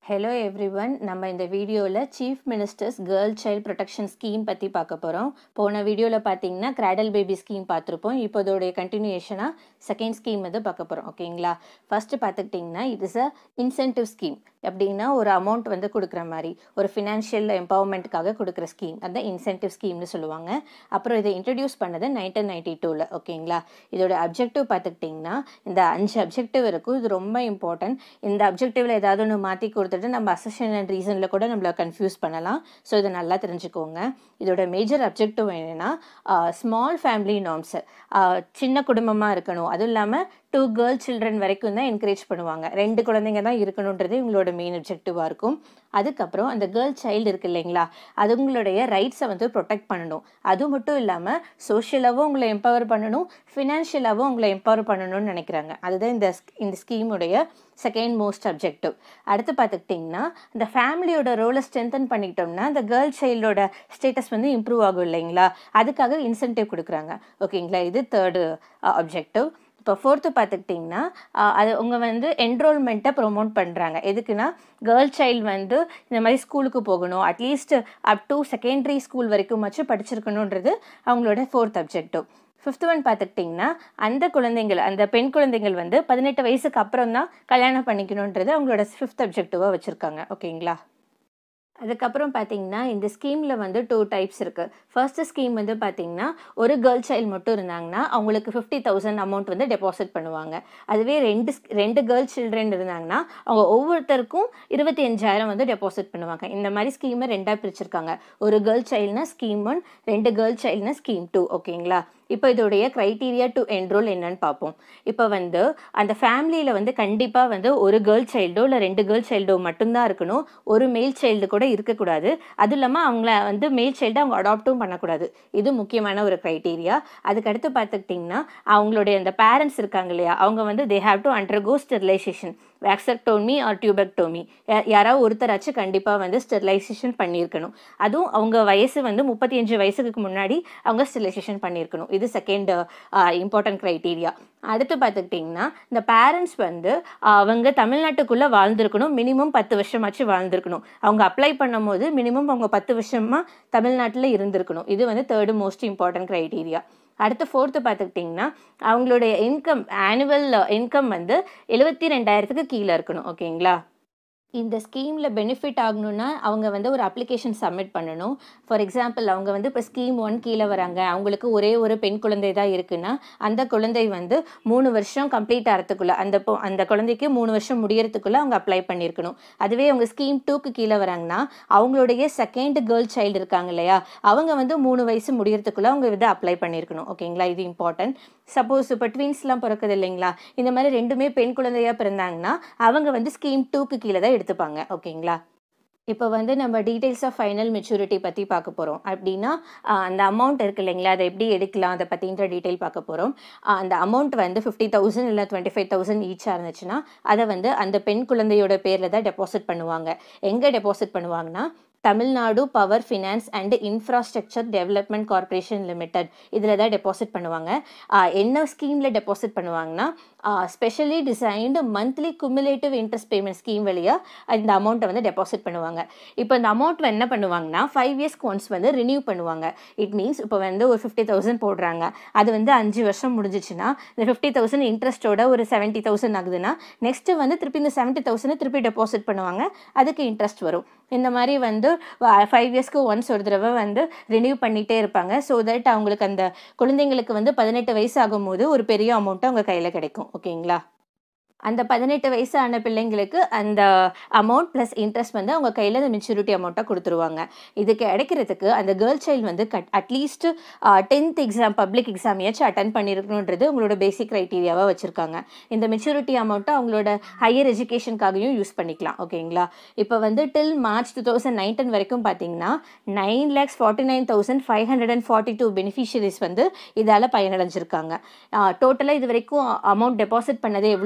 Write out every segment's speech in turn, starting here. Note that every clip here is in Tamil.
ஹலோ எவ்ரிவன் நம்ம இந்த வீடியோவில் chief ministers girl child protection scheme பற்றி பார்க்க போகிறோம் போன வீடியோவில் பார்த்தீங்கன்னா கிராடல் பேபி ஸ்கீம் பார்த்துருப்போம் இப்போ இதோடைய கண்டினியூஷனாக செகண்ட் ஸ்கீம் வந்து பார்க்க போகிறோம் ஓகேங்களா ஃபஸ்ட்டு பார்த்துக்கிட்டிங்கன்னா it is a incentive scheme எப்படின்னா ஒரு அமௌண்ட் வந்து கொடுக்குற மாதிரி ஒரு ஃபினான்ஷியல் எம்பவர்மெண்ட்டுக்காக கொடுக்குற ஸ்கீம் அந்த இன்சென்டிவ் ஸ்கீம்னு சொல்லுவாங்க அப்புறம் இதை இன்ட்ரடியூஸ் பண்ணது நைன்டீன் நைன்டி டூவில் ஓகேங்களா இதோட அப்ஜெக்டிவ் பார்த்துக்கிட்டிங்கன்னா இந்த அஞ்சு அப்ஜெக்டிவ் இருக்கும் இது ரொம்ப இம்பார்ட்டன்ட் இந்த அப்ஜெக்டிவில் ஏதாவது ஒன்று மாற்றி கொடுத்துட்டு நம்ம அசஷன் அண்ட் ரீசனில் கூட நம்மளை கன்ஃபியூஸ் பண்ணலாம் ஸோ இதை நல்லா தெரிஞ்சுக்கோங்க இதோட மேஜர் அப்ஜெக்டிவ் என்னென்னா ஸ்மால் ஃபேமிலி நார்ம்ஸ் சின்ன குடும்பமாக இருக்கணும் அதுவும் இல்லாமல் டூ கேர்ள் சில்ட்ரன் வரைக்கும் தான் என்கரேஜ் பண்ணுவாங்க ரெண்டு குழந்தைங்க தான் இருக்கணுன்றது இவங்களோட மெயின் அப்ஜெக்டிவாக இருக்கும் அதுக்கப்புறம் அந்த கேர்ள் சைல்டு இருக்கு இல்லைங்களா அதுங்களுடைய ரைட்ஸை வந்து ப்ரொடெக்ட் பண்ணணும் அது மட்டும் இல்லாமல் சோஷியலாகவும் உங்களை எம்பவர் பண்ணணும் ஃபினான்ஷியலாகவும் உங்களை எம்பவர் பண்ணணும்னு நினைக்கிறாங்க அதுதான் இந்த இந்த ஸ்கீமுடைய செகண்ட் மோஸ்ட் அப்ஜெக்டிவ் அடுத்து பார்த்துக்கிட்டிங்கன்னா இந்த ஃபேமிலியோட ரோலை ஸ்ட்ரென்தன் பண்ணிட்டோம்னா இந்த கேர்ள் சைல்டோட ஸ்டேட்டஸ் வந்து இம்ப்ரூவ் ஆகும் இல்லைங்களா அதுக்காக இன்சென்டிவ் கொடுக்குறாங்க ஓகேங்களா இது தேர்டு அப்ஜெக்டிவ் இப்போ ஃபோர்த்து பார்த்துக்கிட்டிங்கன்னா அது உங்கள் வந்து என்ரோல்மெண்ட்டை ப்ரொமோட் பண்ணுறாங்க எதுக்குன்னா கேர்ள் சைல்டு வந்து இந்த மாதிரி ஸ்கூலுக்கு போகணும் at least up to secondary school வரைக்குமாச்சும் படிச்சிருக்கணுன்றது அவங்களோட ஃபோர்த் அப்ஜெக்டிவ் ஃபிஃப்த் ஒன் பார்த்துக்கிட்டிங்கன்னா அந்த குழந்தைங்கள் அந்த பெண் குழந்தைகள் வந்து பதினெட்டு வயசுக்கு அப்புறம் தான் கல்யாணம் பண்ணிக்கணுன்றது அவங்களோட ஃபிஃப்த் அப்ஜெக்டிவாக வச்சுருக்காங்க ஓகேங்களா அதுக்கப்புறம் பார்த்தீங்கன்னா இந்த ஸ்கீமில் வந்து டூ டைப்ஸ் இருக்குது ஃபர்ஸ்ட் ஸ்கீம் வந்து பார்த்தீங்கன்னா ஒரு கேர்ள் சைல்டு மட்டும் இருந்தாங்கன்னா அவங்களுக்கு ஃபிஃப்டி தௌசண்ட் அமௌண்ட் வந்து டெபாசிட் பண்ணுவாங்க அதுவே ரெண்டு ரெண்டு கேர்ள் சில்ட்ரன் இருந்தாங்கன்னா அவங்க ஒவ்வொருத்தருக்கும் இருபத்தி அஞ்சாயிரம் வந்து டெபாசிட் பண்ணுவாங்க இந்த மாதிரி ஸ்கீமை ரெண்டாக பிரிச்சிருக்காங்க ஒரு கேர்ள் சைல்டுனா ஸ்கீம் ஒன் ரெண்டு கேர்ள் சைல்டுனா ஸ்கீம் டூ ஓகேங்களா இப்போ இதோடைய க்ரைட்டீரியா டு என்ரோல் என்னன்னு பார்ப்போம் இப்போ வந்து அந்த ஃபேமிலியில் வந்து கண்டிப்பாக வந்து ஒரு கேர்ள் சைல்டோ இல்லை ரெண்டு கேர்ள் சைல்டோ மட்டும்தான் இருக்கணும் ஒரு மேல் சைல்டு கூட இருக்கக்கூடாது அதுவும் இல்லாமல் அவங்கள வந்து மேல் சைல்டு அவங்க அடாப்டும் பண்ணக்கூடாது இது முக்கியமான ஒரு க்ரைட்டீரியா அதுக்கடுத்து பார்த்துக்கிட்டிங்கன்னா அவங்களுடைய அந்த பேரண்ட்ஸ் இருக்காங்க இல்லையா அவங்க வந்து they have to undergo sterilization vasectomy or tubectomy யாராவது ஒருத்தராச்சும் கண்டிப்பாக வந்து ஸ்டெரிலைசேஷன் பண்ணியிருக்கணும் அதுவும் அவங்க வயசு வந்து முப்பத்தி அஞ்சு வயசுக்கு முன்னாடி அவங்க ஸ்டெரிலைசேஷன் பண்ணியிருக்கணும் இது செகண்ட் இம்பார்ட்டன்ட் க்ரைட்டீரியா அடுத்து பார்த்துக்கிட்டிங்கன்னா இந்த பேரண்ட்ஸ் வந்து அவங்க தமிழ்நாட்டுக்குள்ளே வாழ்ந்திருக்கணும் மினிமம் பத்து வருஷமாச்சு வாழ்ந்திருக்கணும் அவங்க அப்ளை பண்ணும் போது மினிமம் அவங்க பத்து வருஷமாக தமிழ்நாட்டில் இருந்திருக்கணும் இது வந்து தேர்டு மோஸ்ட் இம்பார்ட்டன்ட் க்ரைட்டீரியா அடுத்து ஃபோர்த்து பார்த்துக்கிட்டிங்கன்னா அவங்களுடைய இன்கம் ஆனுவல் இன்கம் வந்து எழுபத்தி ரெண்டாயிரத்துக்கு கீழே இருக்கணும் ஓகேங்களா இந்த ஸ்கீமில் பெனிஃபிட் ஆகணும்னா அவங்க வந்து ஒரு அப்ளிகேஷன் சப்மிட் பண்ணணும் ஃபார் எக்ஸாம்பிள் அவங்க வந்து இப்போ ஸ்கீம் ஒன் கீழே வராங்க அவங்களுக்கு ஒரே ஒரு பெண் குழந்தை தான் இருக்குன்னா அந்த குழந்தை வந்து மூணு வருஷம் கம்ப்ளீட் ஆகிறதுக்குள்ளே அந்த அந்த குழந்தைக்கு மூணு வருஷம் முடியறதுக்குள்ளே அவங்க அப்ளை பண்ணியிருக்கணும் அதுவே அவங்க ஸ்கீம் டூக்கு கீழே வராங்கன்னா அவங்களுடைய செகண்ட் கேர்ள் சைல்டு இருக்காங்க இல்லையா அவங்க வந்து மூணு வயசு முடியறதுக்குள்ளே அவங்க வந்து அப்ளை பண்ணியிருக்கணும் ஓகேங்களா இது இம்பார்ட்டன்ட் சப்போஸ் இப்போ ட்வின்ஸ்லாம் பிறக்குது இல்லைங்களா இந்த மாதிரி ரெண்டுமே பெண் குழந்தையாக பிறந்தாங்கன்னா அவங்க வந்து ஸ்கீம் டூக்கு கீழே தான் எடுத்துப்பாங்க ஓகேங்களா இப்போ வந்து நம்ம டீட்டெயில்ஸ் ஆஃப் ஃபைனல் மெச்சூரிட்டி பற்றி பார்க்க போகிறோம் அப்படின்னா அந்த அமௌண்ட் இருக்குது இல்லைங்களா அதை எப்படி எடுக்கலாம் அதை பற்றின்ற டீட்டெயில் பார்க்க போகிறோம் அந்த அமௌண்ட் வந்து ஃபிஃப்டி தௌசண்ட் இல்லை டுவெண்ட்டி ஃபைவ் தௌசண்ட் ஈச்சாக இருந்துச்சுன்னா அதை வந்து அந்த பெண் குழந்தையோட பேரில் தான் டெபாசிட் பண்ணுவாங்க எங்கே டெபாசிட் பண்ணுவாங்கன்னா Tamil Nadu power finance and infrastructure development corporation limited இதில் தான் டெபாசிட் பண்ணுவாங்க என்ன ஸ்கீமில் டெபாசிட் பண்ணுவாங்கன்னா specially designed monthly cumulative interest payment scheme வழியாக இந்த அமௌண்ட்டை வந்து டெபாசிட் பண்ணுவாங்க இப்போ இந்த அமௌண்ட் என்ன பண்ணுவாங்கன்னா ஃபைவ் இயர்ஸ்க்கு ஒன்ஸ் வந்து ரினியூ பண்ணுவாங்க இட் மீன்ஸ் இப்போ வந்து ஒரு ஃபிஃப்டி தௌசண்ட் போடுறாங்க அது வந்து அஞ்சு வருஷம் முடிஞ்சிச்சுன்னா இந்த ஃபிஃப்டி தௌசண்ட் இன்ட்ரெஸ்ட்டோட ஒரு செவன்ட்டி தௌசண்ட் ஆகுதுன்னா நெக்ஸ்ட்டு வந்து திருப்பி இந்த செவன்ட்டி தௌசண்ட் திருப்பி டெபாசிட் பண்ணுவாங்க அதுக்கு இன்ட்ரெஸ்ட் வரும் இந்த மாதிரி வந்து ஃபைவ் இயர்ஸ்க்கு ஒன்ஸ் ஒரு தடவை வந்து ரினியூ பண்ணிகிட்டே இருப்பாங்க ஸோ தட் அவங்களுக்கு அந்த குழந்தைங்களுக்கு வந்து பதினெட்டு வயசு ஆகும்போது ஒரு பெரிய அமௌண்ட்டு அவங்க கையில் கிடைக்கும் ஓகேங்களா அந்த பதினெட்டு வயசு ஆன பிள்ளைங்களுக்கு அந்த அமௌண்ட் ப்ளஸ் இன்ட்ரெஸ்ட் வந்து அவங்க கையில் அந்த மெச்சூரிட்டி அமௌண்ட்டாக கொடுத்துருவாங்க இதுக்கு கிடைக்கிறதுக்கு அந்த கேர்ள் சைல்டு வந்து கட் அட்லீஸ்ட் டென்த் எக்ஸாம் பப்ளிக் எக்ஸாமையாச்சும் அட்டன் பண்ணியிருக்கணுன்றது உங்களோட பேசிக் க்ரைட்டீரியாவாக வச்சுருக்காங்க இந்த மெச்சூரிட்டி அமௌண்ட்டை அவங்களோட ஹையர் எஜுகேஷனுக்காகவும் யூஸ் பண்ணிக்கலாம் ஓகேங்களா இப்போ வந்து till March two thousand nineteen வரைக்கும் பார்த்தீங்கன்னா nine lakhs forty nine thousand five hundred and forty two beneficiaries வந்து இதால் பயனடைஞ்சிருக்காங்க டோட்டலாக இது வரைக்கும் அமௌண்ட் டெபாசிட் பண்ணதே எவ்வளோ இருந்திருக்கு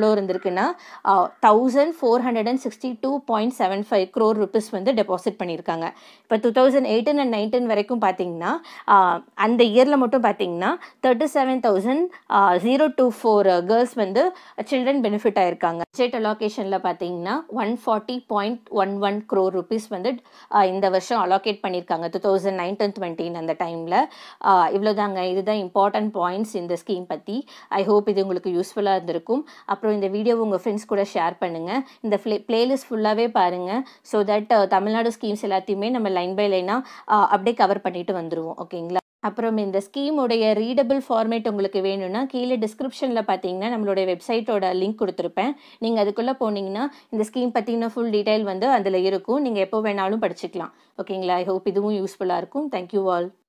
இருக்குன்னா thousand four hundred and sixty two point seven five crore rupees வந்து டெபாசிட் பண்ணியிருக்காங்க இப்போ two thousand eighteen and nineteen வரைக்கும் பார்த்தீங்கன்னா அந்த இயரில் மட்டும் பார்த்தீங்கன்னா thirty seven thousand zero two four girls வந்து சில்ட்ரன் பெனிஃபிட் ஆயிருக்காங்க ஸ்டேட் அலோகேஷனில் பார்த்தீங்கன்னா one forty point one one crore rupees வந்து இந்த வருஷம் அலோகேட் பண்ணியிருக்காங்க டூ தௌசண்ட் நைன்டீன் டுவெண்ட்டின் அந்த டைமில் இவ்வளோதாங்க இதுதான் இம்பார்ட்டன்ட் பாயிண்ட்ஸ் இந்த ஸ்கீம் பற்றி ஐ ஹோப் இது உங்களுக்கு யூஸ்ஃபுல்லாக இருந்திருக்கும் அப்புறம் இந்த வீடியோ உங்கள் ஃப்ரெண்ட்ஸ் கூட ஷேர் பண்ணுங்கள் இந்த ப்ளே பிளேலிஸ்ட் ஃபுல்லாகவே பாருங்கள் ஸோ தட் தமிழ்நாடு ஸ்கீம்ஸ் எல்லாத்தையுமே நம்ம லைன் பை லைனாக அப்படியே கவர் பண்ணிட்டு வந்துடுவோம் ஓகேங்களா அப்புறம் இந்த ஸ்கீமுடைய ரீடபிள் ஃபார்மேட் உங்களுக்கு வேணும்னா கீழே டிஸ்கிரிப்ஷனில் பார்த்தீங்கன்னா நம்மளுடைய வெப்சைட்டோட லிங்க் கொடுத்துருப்பேன் நீங்கள் அதுக்குள்ளே போனீங்கன்னா இந்த ஸ்கீம் பற்றின ஃபுல் டீட்டெயில் வந்து அதில் இருக்கும் நீங்கள் எப்போ வேணாலும் படிச்சுக்கலாம் ஓகேங்களா ஐ ஹோப் இதுவும் யூஸ்ஃபுல்லாக இருக்கும் தேங்க்யூ ஆல்